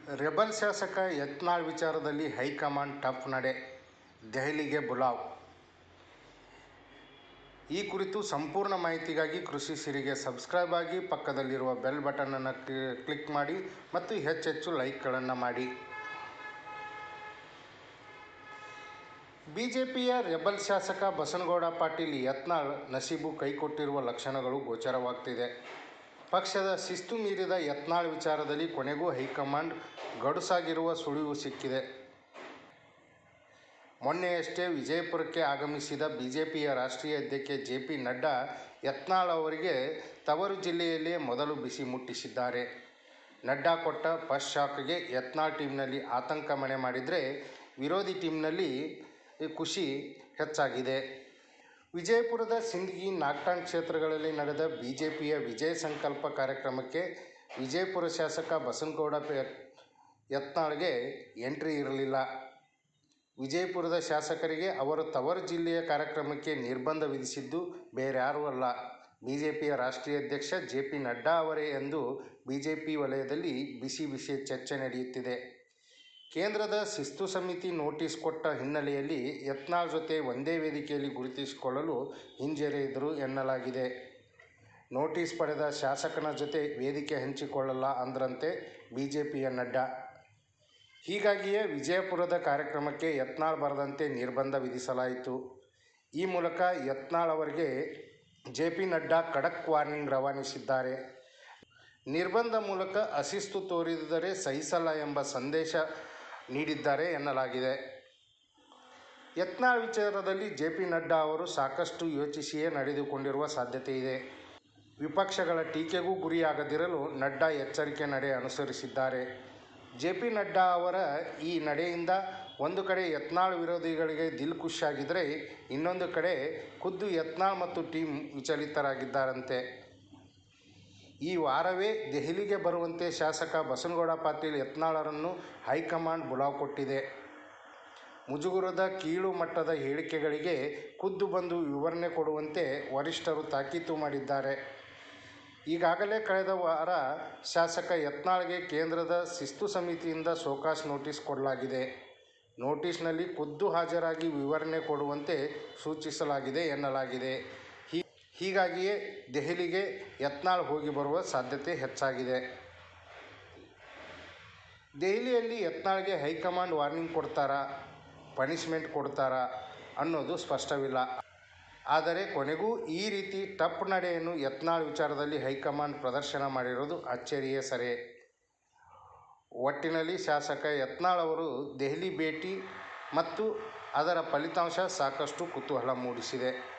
rebel ಶಾಸಕ ಯತ್ನಾಳ್ ವಿಚಾರದಲ್ಲಿ high command tough ನಡೆ ದೆಹಲಿಗೆ ಬುಲಾವ್ ಈ ಕುರಿತು ಸಂಪೂರ್ಣ ಮಾಹಿತಿಗಾಗಿ ಕೃಷಿ ಸಿರಿಗೆ ಸಬ್ಸ್ಕ್ರೈಬ್ ಆಗಿ ಪಕ್ಕದಲ್ಲಿರುವ ಬೆಲ್ ಬಟನನ್ನು ಕ್ಲಿಕ್ ಮಾಡಿ ಮತ್ತು ಹೆಚ್ಚೆಚ್ಚು ಲೈಕ್ಗಳನ್ನು ಮಾಡಿ ಬಿಜೆಪಿಯ ರೆಬಲ್ ಶಾಸಕ ಬಸನಗೌಡ ಪಾಟೀಲ್ ಯತ್ನಾಳ್ ನಸೀಬು ಕೈಕೊಟ್ಟಿರುವ ಲಕ್ಷಣಗಳು ಗೋಚರವಾಗ್ತಿದೆ ಪಕ್ಷದ ಶಿಸ್ತು ಮೀರಿದ ಯತ್ನಾಳ್ ವಿಚಾರದಲ್ಲಿ ಕೊನೆಗೂ ಹೈಕಮಾಂಡ್ ಗಡುಸಾಗಿರುವ ಸುಳಿವು ಸಿಕ್ಕಿದೆ ಮೊನ್ನೆಯಷ್ಟೇ ವಿಜಯಪುರಕ್ಕೆ ಆಗಮಿಸಿದ ಬಿಜೆಪಿಯ ರಾಷ್ಟ್ರೀಯ ಅಧ್ಯಕ್ಷ ಜೆ ಪಿ ನಡ್ಡಾ ಯತ್ನಾಳ್ ಅವರಿಗೆ ತವರು ಜಿಲ್ಲೆಯಲ್ಲಿಯೇ ಮೊದಲು ಬಿಸಿ ಮುಟ್ಟಿಸಿದ್ದಾರೆ ನಡ್ಡಾ ಕೊಟ್ಟ ಫಸ್ಟ್ ಶಾಕ್ಗೆ ಯತ್ನಾಳ್ ಟೀಮ್ನಲ್ಲಿ ಆತಂಕ ಮನೆ ಮಾಡಿದರೆ ವಿರೋಧಿ ಟೀಮ್ನಲ್ಲಿ ಖುಷಿ ಹೆಚ್ಚಾಗಿದೆ ವಿಜಯಪುರದ ಸಿಂದಗಿ ನಾಗ್ಟಾಣ್ ಕ್ಷೇತ್ರಗಳಲ್ಲಿ ನಡೆದ ಬಿಜೆಪಿಯ ವಿಜಯ ಸಂಕಲ್ಪ ಕಾರ್ಯಕ್ರಮಕ್ಕೆ ವಿಜಯಪುರ ಶಾಸಕ ಬಸನಗೌಡ ಯತ್ನಾಳ್ಗೆ ಎಂಟ್ರಿ ಇರಲಿಲ್ಲ ವಿಜಯಪುರದ ಶಾಸಕರಿಗೆ ಅವರ ತವರು ಜಿಲ್ಲೆಯ ಕಾರ್ಯಕ್ರಮಕ್ಕೆ ನಿರ್ಬಂಧ ವಿಧಿಸಿದ್ದು ಬೇರ್ಯಾರೂ ಅಲ್ಲ ಬಿಜೆಪಿಯ ರಾಷ್ಟ್ರೀಯ ಅಧ್ಯಕ್ಷ ಜೆ ಪಿ ನಡ್ಡಾ ಅವರೇ ಎಂದು ಬಿಜೆಪಿ ವಲಯದಲ್ಲಿ ಬಿಸಿ ಬಿಸಿ ಚರ್ಚೆ ನಡೆಯುತ್ತಿದೆ ಕೇಂದ್ರದ ಶಿಸ್ತು ಸಮಿತಿ ನೋಟಿಸ್ ಕೊಟ್ಟ ಹಿನ್ನೆಲೆಯಲ್ಲಿ ಯತ್ನಾಳ್ ಜೊತೆ ಒಂದೇ ವೇದಿಕೆಯಲ್ಲಿ ಗುರುತಿಸಿಕೊಳ್ಳಲು ಹಿಂಜರಿದರು ಎನ್ನಲಾಗಿದೆ ನೋಟಿಸ್ ಪಡೆದ ಶಾಸಕನ ಜೊತೆ ವೇದಿಕೆ ಹಂಚಿಕೊಳ್ಳಲ್ಲ ಅಂದ್ರಂತೆ ಬಿಜೆಪಿಯ ನಡ್ಡಾ ಹೀಗಾಗಿಯೇ ವಿಜಯಪುರದ ಕಾರ್ಯಕ್ರಮಕ್ಕೆ ಯತ್ನಾಳ್ ಬರದಂತೆ ನಿರ್ಬಂಧ ವಿಧಿಸಲಾಯಿತು ಈ ಮೂಲಕ ಯತ್ನಾಳ್ ಅವರಿಗೆ ಜೆ ಪಿ ನಡ್ಡಾ ಖಡಕ್ ವಾರ್ನಿಂಗ್ ರವಾನಿಸಿದ್ದಾರೆ ನಿರ್ಬಂಧ ಮೂಲಕ ಅಶಿಸ್ತು ತೋರಿದರೆ ಸಹಿಸಲ್ಲ ಎಂಬ ಸಂದೇಶ ನೀಡಿದ್ದಾರೆ ಎನ್ನಲಾಗಿದೆ ಯತ್ನಾಳ್ ವಿಚಾರದಲ್ಲಿ ಜೆ ಪಿ ನಡ್ಡಾ ಅವರು ಸಾಕಷ್ಟು ಯೋಚಿಸಿಯೇ ನಡೆದುಕೊಂಡಿರುವ ಸಾಧ್ಯತೆ ಇದೆ ವಿಪಕ್ಷಗಳ ಟೀಕೆಗೂ ಗುರಿಯಾಗದಿರಲು ನಡ್ಡಾ ಎಚ್ಚರಿಕೆ ನಡೆ ಅನುಸರಿಸಿದ್ದಾರೆ ಜೆ ಪಿ ನಡ್ಡಾ ಅವರ ಈ ನಡೆಯಿಂದ ಒಂದು ಕಡೆ ಯತ್ನಾಳ್ ವಿರೋಧಿಗಳಿಗೆ ದಿಲ್ ಖುಷಿಯಾಗಿದ್ದರೆ ಇನ್ನೊಂದು ಕಡೆ ಖುದ್ದು ಯತ್ನಾಳ್ ಮತ್ತು ಟೀಮ್ ವಿಚಲಿತರಾಗಿದ್ದಾರಂತೆ ಈ ವಾರವೇ ದೆಹಲಿಗೆ ಬರುವಂತೆ ಶಾಸಕ ಬಸನಗೌಡ ಪಾಟೀಲ್ ಯತ್ನಾಳರನ್ನು ಹೈಕಮಾಂಡ್ ಬುಲಾವ್ ಕೊಟ್ಟಿದೆ ಮುಜುಗರದ ಕೀಳು ಮಟ್ಟದ ಹೇಳಿಕೆಗಳಿಗೆ ಖುದ್ದು ಬಂದು ವಿವರಣೆ ಕೊಡುವಂತೆ ವರಿಷ್ಠರು ತಾಕೀತು ಮಾಡಿದ್ದಾರೆ ಈಗಾಗಲೇ ಕಳೆದ ವಾರ ಶಾಸಕ ಯತ್ನಾಳ್ಗೆ ಕೇಂದ್ರದ ಶಿಸ್ತು ಸಮಿತಿಯಿಂದ ಸೋಕಾಸ್ ನೋಟಿಸ್ ಕೊಡಲಾಗಿದೆ ನೋಟಿಸ್ನಲ್ಲಿ ಖುದ್ದು ಹಾಜರಾಗಿ ವಿವರಣೆ ಕೊಡುವಂತೆ ಸೂಚಿಸಲಾಗಿದೆ ಎನ್ನಲಾಗಿದೆ ಹೀಗಾಗಿಯೇ ದೆಹಲಿಗೆ ಯತ್ನಾಳ್ ಹೋಗಿ ಬರುವ ಸಾಧ್ಯತೆ ಹೆಚ್ಚಾಗಿದೆ ದೆಹಲಿಯಲ್ಲಿ ಯತ್ನಾಳ್ಗೆ ಹೈಕಮಾಂಡ್ ವಾರ್ನಿಂಗ್ ಕೊಡ್ತಾರಾ ಪನಿಷ್ಮೆಂಟ್ ಕೊಡ್ತಾರಾ ಅನ್ನೋದು ಸ್ಪಷ್ಟವಿಲ್ಲ ಆದರೆ ಕೊನೆಗೂ ಈ ರೀತಿ ಟಫ್ ನಡೆಯನ್ನು ಯತ್ನಾಳ್ ವಿಚಾರದಲ್ಲಿ ಹೈಕಮಾಂಡ್ ಪ್ರದರ್ಶನ ಮಾಡಿರೋದು ಅಚ್ಚರಿಯೇ ಸರಿ ಒಟ್ಟಿನಲ್ಲಿ ಶಾಸಕ ಯತ್ನಾಳ್ ಅವರು ದೆಹಲಿ ಭೇಟಿ ಮತ್ತು ಅದರ ಫಲಿತಾಂಶ ಸಾಕಷ್ಟು ಕುತೂಹಲ ಮೂಡಿಸಿದೆ